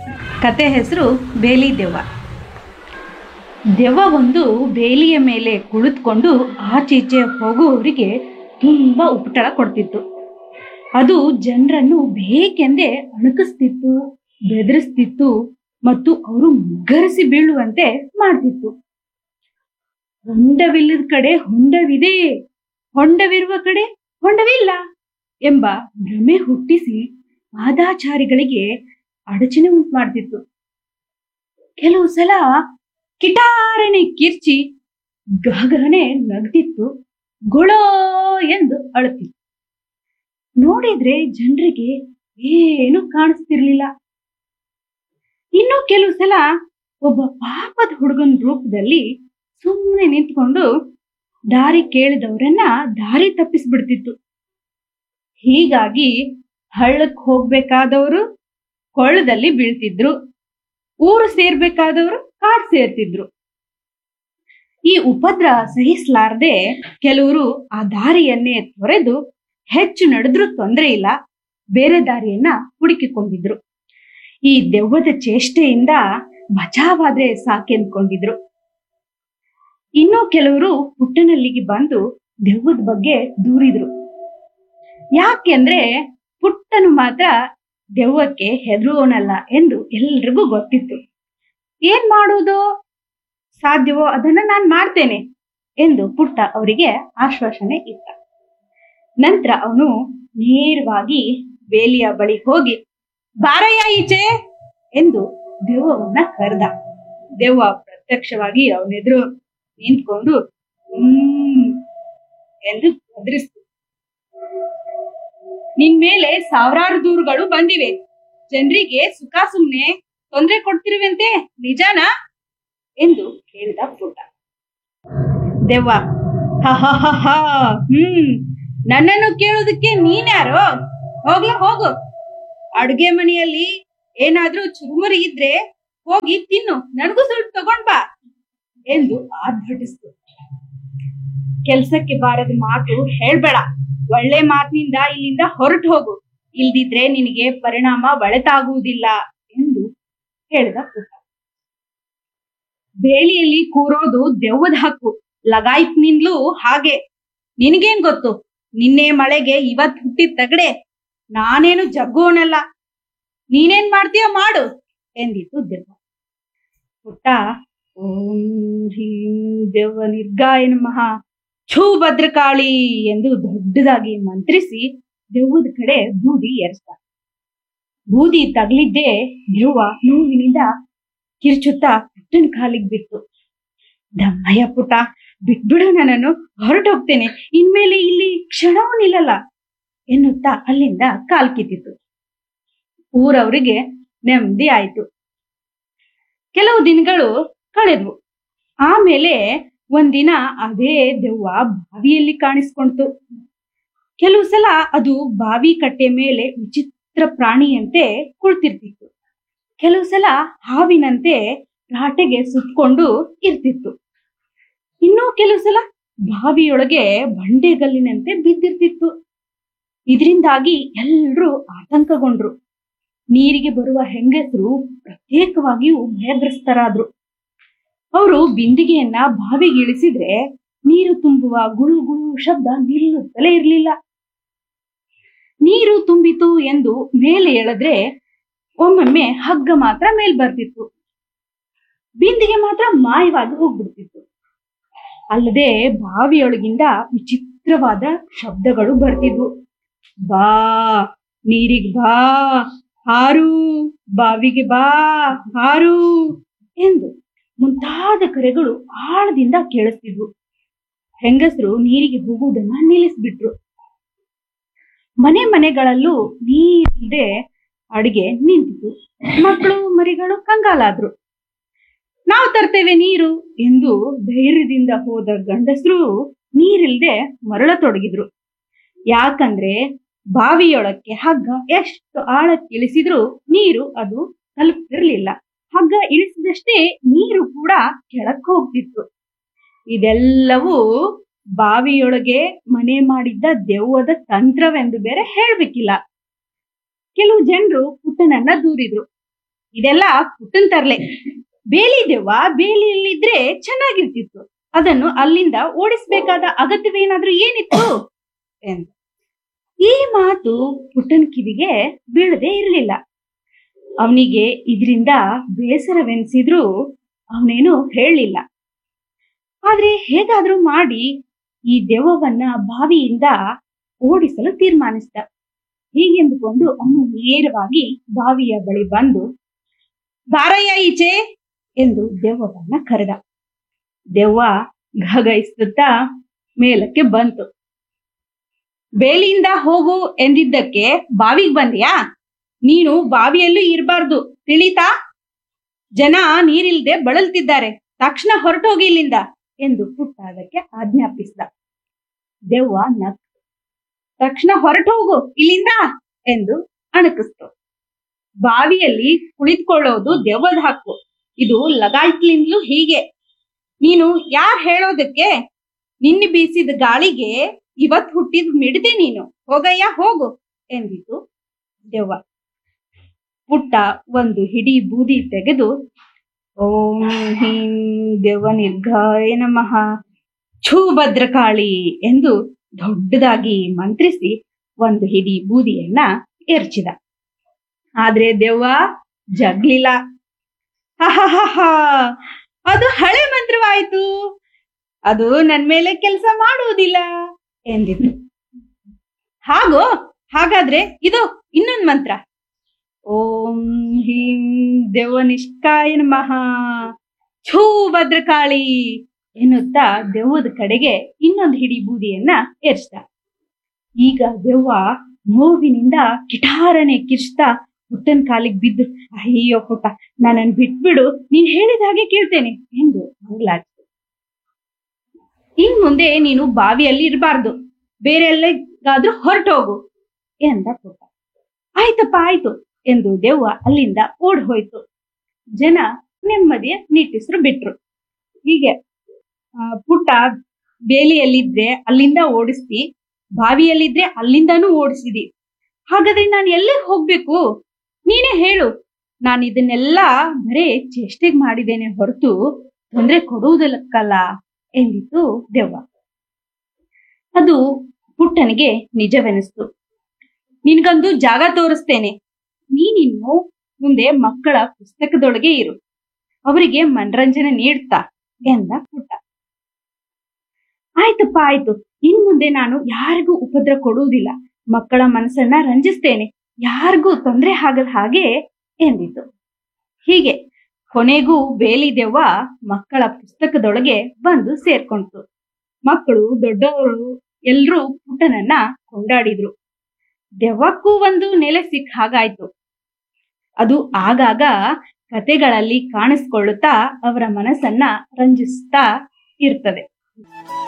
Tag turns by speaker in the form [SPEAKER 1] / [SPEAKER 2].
[SPEAKER 1] ಕತೆ ಹೆಸರು ಬೇಲಿ ದೆವ್ವ ದೆವ್ವ ಒಂದು ಬೇಲಿಯ ಮೇಲೆ ಕುಳಿತುಕೊಂಡು ಆಚೀಚೆ ಹೋಗುವವರಿಗೆ ತುಂಬ ಉಪಟಳ ಕೊಡ್ತಿತ್ತು ಅದು ಜನರನ್ನು ಬೇಕೆಂದೇ ಅಣಕಿಸ್ತಿತ್ತು ಬೆದರಿಸ್ತಿತ್ತು ಮತ್ತು ಅವರು ಮುಗ್ಗರಿಸಿ ಬೀಳುವಂತೆ ಮಾಡ್ತಿತ್ತು ಹೊಂಡವಿಲ್ಲದ ಕಡೆ ಹೊಂಡವಿದೆ ಹೊಂಡವಿರುವ ಕಡೆ ಹೊಂಡವಿಲ್ಲ ಎಂಬ ಭ್ರಮೆ ಹುಟ್ಟಿಸಿ ಪಾದಾಚಾರಿಗಳಿಗೆ ಅಡಚಣೆ ಉಂಟು ಮಾಡ್ತಿತ್ತು ಕೆಲವು ಸಲ ಕಿಟಾರಣೆ ಕಿರ್ಚಿ ಗಹಗಹನೆ ನಗ್ತಿತ್ತು ಗೊಳೋ ಎಂದು ಅಳುತ್ತಿತ್ತು ನೋಡಿದ್ರೆ ಜನರಿಗೆ ಏನು ಕಾಣಿಸ್ತಿರ್ಲಿಲ್ಲ ಇನ್ನು ಕೆಲವು ಸಲ ಒಬ್ಬ ಪಾಪದ ಹುಡುಗನ ರೂಪದಲ್ಲಿ ಸುಮ್ಮನೆ ನಿಂತ್ಕೊಂಡು ದಾರಿ ಕೇಳಿದವರನ್ನ ದಾರಿ ತಪ್ಪಿಸ್ಬಿಡ್ತಿತ್ತು ಹೀಗಾಗಿ ಹಳ್ಳಕ್ ಹೋಗ್ಬೇಕಾದವರು ಕೊಳ್ಳದಲ್ಲಿ ಬೀಳ್ತಿದ್ರು ಊರು ಸೇರ್ಬೇಕಾದವರು ಕಾಡ್ ಸೇರ್ತಿದ್ರು ಈ ಉಪದ್ರ ಸಹಿಸಲಾರದೆ ಕೆಲವರು ಆ ದಾರಿಯನ್ನೇ ತೊರೆದು ಹೆಚ್ಚು ನಡೆದ್ರೂ ತೊಂದರೆ ಇಲ್ಲ ಬೇರೆ ದಾರಿಯನ್ನ ಹುಡುಕಿಕೊಂಡಿದ್ರು ಈ ದೆವ್ವದ ಚೇಷ್ಟೆಯಿಂದ ಬಚಾವಾದ್ರೆ ಸಾಕೆಂದ್ಕೊಂಡಿದ್ರು ಇನ್ನು ಕೆಲವರು ಪುಟ್ಟನಲ್ಲಿಗೆ ಬಂದು ದೆವ್ವದ ಬಗ್ಗೆ ದೂರಿದ್ರು ಯಾಕೆಂದ್ರೆ ಪುಟ್ಟನು ಮಾತ್ರ ದೆವ್ವಕ್ಕೆ ಹೆದರುವವನಲ್ಲ ಎಂದು ಎಲ್ರಿಗೂ ಗೊತ್ತಿತ್ತು ಏನ್ ಮಾಡುವುದು ಸಾಧ್ಯವೋ ಅದನ್ನ ನಾನ್ ಮಾಡ್ತೇನೆ ಎಂದು ಪುಟ್ಟ ಅವರಿಗೆ ಆಶ್ವಾಸನೆ ಇತ್ತ ನಂತರ ಅವನು ನೇರವಾಗಿ ಬೇಲಿಯ ಬಳಿ ಹೋಗಿ ಬಾರಯ್ಯ ಈಚೆ ಎಂದು ದೆವ್ವವನ್ನ ಕರೆದ ದೆವ್ವ ಪ್ರತ್ಯಕ್ಷವಾಗಿ ಅವನೆದುರು ನಿಂತ್ಕೊಂಡು ಹ್ಮ್ ಎಂದು ಗದರಿಸ್ತು ನಿನ್ ಮೇಲೆ ಸಾವಿರಾರು ದೂರುಗಳು ಬಂದಿವೆ ಜನರಿಗೆ ಸುಖ ಸುಮ್ನೆ ತೊಂದರೆ ಕೊಡ್ತಿರುವಂತೆ ನಿಜಾನಾ ಎಂದು ಕೇಳಿದ ಪುಟ್ಟ ದೆವ್ವ ಹ ಹ ಹ ಹ ಹ್ಮ್ ನನ್ನನ್ನು ಕೇಳೋದಕ್ಕೆ ನೀನ್ಯಾರೋ ಹೋಗ್ಲಾ ಹೋಗು ಅಡುಗೆ ಮನೆಯಲ್ಲಿ ಏನಾದ್ರೂ ಚುರುಮುರಿ ಇದ್ರೆ ಹೋಗಿ ತಿನ್ನು ನನಗೂ ಸ್ವಲ್ಪ ತಗೊಂಡ್ ಬಾ ಎಂದು ಆರ್ಭಟಿಸ್ತು ಕೆಲ್ಸಕ್ಕೆ ಬಾರದ ಮಾತು ಹೇಳ್ಬೇಡ ಒಳ್ಳೆ ಮಾತಿನಿಂದ ಇಲ್ಲಿಂದ ಹೊರಟು ಹೋಗು ಇಲ್ದಿದ್ರೆ ನಿನಗೆ ಪರಿಣಾಮ ಒಳೆತಾಗುವುದಿಲ್ಲ ಎಂದು ಹೇಳಿದ ಪುಟ್ಟ ಬೇಲಿಯಲ್ಲಿ ಕೂರೋದು ದೆವ್ವದ ಹಕ್ಕು ಲಗಾಯ್ತ್ನಿಂದ್ಲೂ ಹಾಗೆ ನಿನಗೇನ್ ಗೊತ್ತು ನಿನ್ನೆ ಮಳೆಗೆ ಇವತ್ ಹುಟ್ಟಿದ ತಗಡೆ ನಾನೇನು ಜಗ್ಗೋನಲ್ಲ ನೀನೇನ್ ಮಾಡ್ತೀಯ ಮಾಡು ಎಂದಿತು ದೆವ್ವ ಪುಟ್ಟ ಓಂ ಹ್ರೀಂ ದೆವ್ವ ನಿರ್ಗಾಯ ನಮಃ ಛೂ ಭದ್ರಕಾಳಿ ಎಂದು ದೊಡ್ಡದಾಗಿ ಮಂತ್ರಿಸಿ ದೆವ್ವದ ಕಡೆ ಬೂದಿ ಎರಸ್ದ ಬೂದಿ ತಗಲಿದ್ದೇ ದೆವ್ವ ನೋವಿನಿಂದ ಕಿರ್ಚುತ್ತಾ ಪುಟ್ಟನ ಕಾಲಿಗೆ ಬಿತ್ತು ದಮ್ಮಯ್ಯ ಪುಟ್ಟ ಬಿಟ್ಬಿಡು ನನ್ನನ್ನು ಹೊರಟೋಗ್ತೇನೆ ಇನ್ಮೇಲೆ ಇಲ್ಲಿ ಕ್ಷಣವೂ ನಿಲ್ಲಲ್ಲ ಎನ್ನುತ್ತಾ ಅಲ್ಲಿಂದ ಕಾಲ್ ಕಿತ್ತಿತು ಊರವರಿಗೆ ನೆಮ್ಮದಿ ಆಯ್ತು ಕೆಲವು ದಿನಗಳು ಕಳೆದ್ವು ಆಮೇಲೆ ಒಂದಿನ ಅದೇ ದೆವ್ವ ಬಾವಿಯಲ್ಲಿ ಕಾಣಿಸ್ಕೊಂತು ಕೆಲವು ಸಲ ಅದು ಬಾವಿ ಕಟ್ಟೆ ಮೇಲೆ ವಿಚಿತ್ರ ಪ್ರಾಣಿಯಂತೆ ಕುಳಿತಿರ್ತಿತ್ತು ಕೆಲವು ಸಲ ಹಾವಿನಂತೆ ರಾಟೆಗೆ ಸುತ್ಕೊಂಡು ಇರ್ತಿತ್ತು ಇನ್ನೂ ಕೆಲವು ಸಲ ಬಾವಿಯೊಳಗೆ ಬಂಡೆಗಲ್ಲಿನಂತೆ ಬಿದ್ದಿರ್ತಿತ್ತು ಇದರಿಂದಾಗಿ ಎಲ್ರೂ ಆತಂಕಗೊಂಡ್ರು ನೀರಿಗೆ ಬರುವ ಹೆಂಗಸರು ಪ್ರತ್ಯೇಕವಾಗಿಯೂ ಭಯಗ್ರಸ್ತರಾದ್ರು ಅವರು ಬಿಂದಿಗೆಯನ್ನ ಬಾವಿಗೆ ಇಳಿಸಿದ್ರೆ ನೀರು ತುಂಬುವ ಗುಳು ಗುಳು ಶಬ್ದ ನಿಲ್ಲುತ್ತಲೇ ಇರಲಿಲ್ಲ ನೀರು ತುಂಬಿತು ಎಂದು ಮೇಲೆ ಎಳೆದ್ರೆ ಒಮ್ಮೊಮ್ಮೆ ಹಗ್ಗ ಮಾತ್ರ ಮೇಲ್ ಬರ್ತಿತ್ತು ಬಿಂದಿಗೆ ಮಾತ್ರ ಮಾಯವಾಗಿ ಹೋಗ್ಬಿಡ್ತಿತ್ತು ಅಲ್ಲದೆ ಬಾವಿಯೊಳಗಿಂದ ವಿಚಿತ್ರವಾದ ಶಬ್ದಗಳು ಬರ್ತಿದ್ವು ಬಾ ನೀರಿಗ್ ಬಾ ಹಾರು ಬಾವಿಗೆ ಬಾ ಹಾರು ಎಂದು ಮುಂತಾದ ಕರೆಗಳು ಆಳದಿಂದ ಕೇಳಿಸ್ತಿದ್ವು ಹೆಂಗಸರು ನೀರಿಗೆ ಹೋಗುವುದನ್ನ ನಿಲ್ಲಿಸ್ಬಿಟ್ರು ಮನೆ ಮನೆಗಳಲ್ಲೂ ನೀರಿಲ್ಲದೆ ಅಡಿಗೆ ನಿಂತಿತು ಮಕ್ಕಳು ಮರಿಗಳು ಕಂಗಾಲಾದ್ರು ನಾವು ತರ್ತೇವೆ ನೀರು ಎಂದು ಧೈರ್ಯದಿಂದ ಹೋದ ಗಂಡಸರು ನೀರಿಲ್ದೆ ಮರಳತೊಡಗಿದ್ರು ಯಾಕಂದ್ರೆ ಬಾವಿಯೊಳಕ್ಕೆ ಹಗ್ಗ ಎಷ್ಟು ಆಳಕ್ಕೆ ಇಳಿಸಿದ್ರು ನೀರು ಅದು ತಲುಪ್ತಿರ್ಲಿಲ್ಲ ಹಗ್ಗ ಇಳಿಸಿದಷ್ಟೇ ನೀರು ಕೂಡ ಕೆಳಕ್ ಹೋಗ್ತಿತ್ತು ಇದೆಲ್ಲವೂ ಬಾವಿಯೊಳಗೆ ಮನೆ ಮಾಡಿದ್ದ ದೆವ್ವದ ತಂತ್ರವೆಂದು ಬೇರೆ ಹೇಳ್ಬೇಕಿಲ್ಲ ಕೆಲವು ಜನರು ಪುಟ್ಟನನ್ನ ದೂರಿದ್ರು ಇದೆಲ್ಲ ಪುಟ್ಟನ್ ತರ್ಲೆ ಬೇಲಿ ದೆವ್ವ ಬೇಲಿಯಲ್ಲಿದ್ರೆ ಚೆನ್ನಾಗಿರ್ತಿತ್ತು ಅದನ್ನು ಅಲ್ಲಿಂದ ಓಡಿಸ್ಬೇಕಾದ ಅಗತ್ಯವೇನಾದ್ರೂ ಏನಿತ್ತು ಎಂದ ಈ ಮಾತು ಪುಟ್ಟನ್ ಕಿವಿಗೆ ಬೀಳದೆ ಇರಲಿಲ್ಲ ಅವನಿಗೆ ಇದರಿಂದ ಬೇಸರವೆನಿಸಿದ್ರೂ ಅವನೇನು ಹೇಳಲಿಲ್ಲ ಆದ್ರೆ ಹೇಗಾದ್ರೂ ಮಾಡಿ ಈ ದೆವ್ವವನ್ನ ಬಾವಿಯಿಂದ ಓಡಿಸಲು ತೀರ್ಮಾನಿಸಿದ ಹೀಗೆಂದುಕೊಂಡು ಅವನು ನೇರವಾಗಿ ಬಾವಿಯ ಬಳಿ ಬಂದು ಬಾರಯ್ಯ ಈಚೆ ಎಂದು ದೆವ್ವವನ್ನ ಕರೆದ ದೆವ್ವ ಘಗೈಸುತ್ತಾ ಮೇಲಕ್ಕೆ ಬಂತು ಬೇಲಿಯಿಂದ ಹೋಗು ಎಂದಿದ್ದಕ್ಕೆ ಬಾವಿಗೆ ಬಂದ್ಯಾ ನೀನು ಬಾವಿಯಲ್ಲೂ ಇರಬಾರ್ದು ತಿಳಿತಾ ಜನ ನೀರಿಲ್ದೆ ಬಳಲ್ತಿದ್ದಾರೆ ತಕ್ಷಣ ಹೊರಟೋಗಿ ಇಲ್ಲಿಂದ ಎಂದು ಪುಟ್ಟ ಅದಕ್ಕೆ ಆಜ್ಞಾಪಿಸಿದ ದೆವ್ವ ನಕ್ ತಕ್ಷಣ ಹೊರಟೋಗು ಇಲ್ಲಿಂದ ಎಂದು ಅಣಕಿಸ್ತು ಬಾವಿಯಲ್ಲಿ ಕುಳಿತುಕೊಳ್ಳೋದು ದೆವ್ವದ ಹಕ್ಕು ಇದು ಲಗಾಯ್ತ್ಲಿಂದಲೂ ಹೀಗೆ ನೀನು ಯಾರ್ ಹೇಳೋದಕ್ಕೆ ನಿನ್ನೆ ಬೀಸಿದ ಗಾಳಿಗೆ ಇವತ್ ಹುಟ್ಟಿದ ಮಿಡದೆ ನೀನು ಹೋಗಯ್ಯ ಹೋಗು ಎಂದಿತು ದೆವ್ವ ಪುಟ್ಟ ಒಂದು ಹಿಡಿ ಬೂದಿ ತೆಗೆದು ಓಂ ಹೀಂ ದೆವ್ವ ನಿರ್ಗಾಯ ನಮಃ ಛೂ ಭದ್ರಕಾಳಿ ಎಂದು ದೊಡ್ಡದಾಗಿ ಮಂತ್ರಿಸಿ ಒಂದು ಹಿಡಿ ಬೂದಿಯನ್ನ ಎರಚಿದ ಆದ್ರೆ ದೆವ್ವ ಜಗ್ಲಿಲ್ಲ ಹಹಹಹ ಅದು ಹಳೆ ಮಂತ್ರವಾಯ್ತು ಅದು ನನ್ ಮೇಲೆ ಕೆಲಸ ಮಾಡುವುದಿಲ್ಲ ಎಂದಿತು ಹಾಗೋ ಹಾಗಾದ್ರೆ ಇದು ಇನ್ನೊಂದ್ ಮಂತ್ರ ಓಂ ಹೀಂ ದೆವ್ವನಿಷ್ಠಾಯ ನಮಃ ಛೂ ಭದ್ರಕಾಳಿ ಎನ್ನುತ್ತಾ ದೆವ್ವದ ಕಡೆಗೆ ಇನ್ನೊಂದು ಹಿಡಿ ಬೂದಿಯನ್ನ ಎರಚ್ದ ಈಗ ದೆವ್ವ ನೋವಿನಿಂದ ಕಿಟಾರನೆ ಕಿರ್ಚ್ತಾ ಪುಟ್ಟನ್ ಕಾಲಿಗೆ ಬಿದ್ದು ಅಯ್ಯೋ ಪುಟ್ಟ ನನ್ನನ್ನು ಬಿಟ್ಬಿಡು ನೀನ್ ಹೇಳಿದ ಹಾಗೆ ಕೇಳ್ತೇನೆ ಎಂದು ಅಂಗ್ಲಾಡ್ತು ಇನ್ ಮುಂದೆ ನೀನು ಬಾವಿಯಲ್ಲಿ ಇರಬಾರ್ದು ಬೇರೆ ಎಲ್ಲಿಗಾದ್ರೂ ಹೊರಟೋಗು ಎಂದ ಪುಟ್ಟ ಆಯ್ತಪ್ಪ ಆಯ್ತು ಎಂದು ದೆವ್ವ ಅಲ್ಲಿಂದ ಓಡ್ ಹೋಯ್ತು ಜನ ನೆಮ್ಮದಿಯ ನಿಟ್ಟಿಸ್ರು ಬಿಟ್ರು ಹೀಗೆ ಆ, ಪುಟ್ಟ ಬೇಲಿಯಲ್ಲಿದ್ರೆ ಅಲ್ಲಿಂದ ಓಡಿಸ್ತಿ ಬಾವಿಯಲ್ಲಿದ್ರೆ ಅಲ್ಲಿಂದಾನೂ ಓಡಿಸಿದಿ ಹಾಗಾದ್ರೆ ನಾನು ಎಲ್ಲಿಗೆ ಹೋಗ್ಬೇಕು ನೀನೇ ಹೇಳು ನಾನು ಇದನ್ನೆಲ್ಲ ಬರೇ ಚೇಷ್ಟೆಗೆ ಮಾಡಿದ್ದೇನೆ ಹೊರತು ತೊಂದ್ರೆ ಕೊಡುವುದಕ್ಕಲ್ಲ ಎಂದಿತು ದೆವ್ವ ಅದು ಪುಟ್ಟನಿಗೆ ನಿಜವೆನಿಸ್ತು ನಿನ್ಗೊಂದು ಜಾಗ ತೋರಿಸ್ತೇನೆ ನೀನಿನ್ನು ಮುಂದೆ ಮಕ್ಕಳ ಪುಸ್ತಕದೊಳಗೆ ಇರು ಅವರಿಗೆ ಮನರಂಜನೆ ನೀಡ್ತಾ ಎಂದ ಪುಟ್ಟ ಆಯ್ತಪ್ಪ ಆಯ್ತು ಇನ್ ಮುಂದೆ ನಾನು ಯಾರಿಗೂ ಉಪದ್ರ ಕೊಡುವುದಿಲ್ಲ ಮಕ್ಕಳ ಮನಸ್ಸನ್ನ ರಂಜಿಸ್ತೇನೆ ಯಾರಿಗೂ ತೊಂದರೆ ಆಗದ ಹಾಗೆ ಎಂದಿತು ಹೀಗೆ ಕೊನೆಗೂ ಬೇಲಿ ದೆವ್ವ ಮಕ್ಕಳ ಪುಸ್ತಕದೊಳಗೆ ಬಂದು ಸೇರ್ಕೊಂತು ಮಕ್ಕಳು ದೊಡ್ಡವರು ಎಲ್ರೂ ಪುಟ್ಟನನ್ನ ಕೊಂಡಾಡಿದ್ರು ದೆವ್ವಕ್ಕೂ ಒಂದು ನೆಲೆ ಸಿಕ್ಕ ಹಾಗಾಯ್ತು ಅದು ಆಗಾಗ ಕತೆಗಳಲ್ಲಿ ಕಾಣಿಸ್ಕೊಳ್ಳುತ್ತಾ ಅವರ ಮನಸ್ಸನ್ನ ರಂಜಿಸ್ತಾ ಇರ್ತದೆ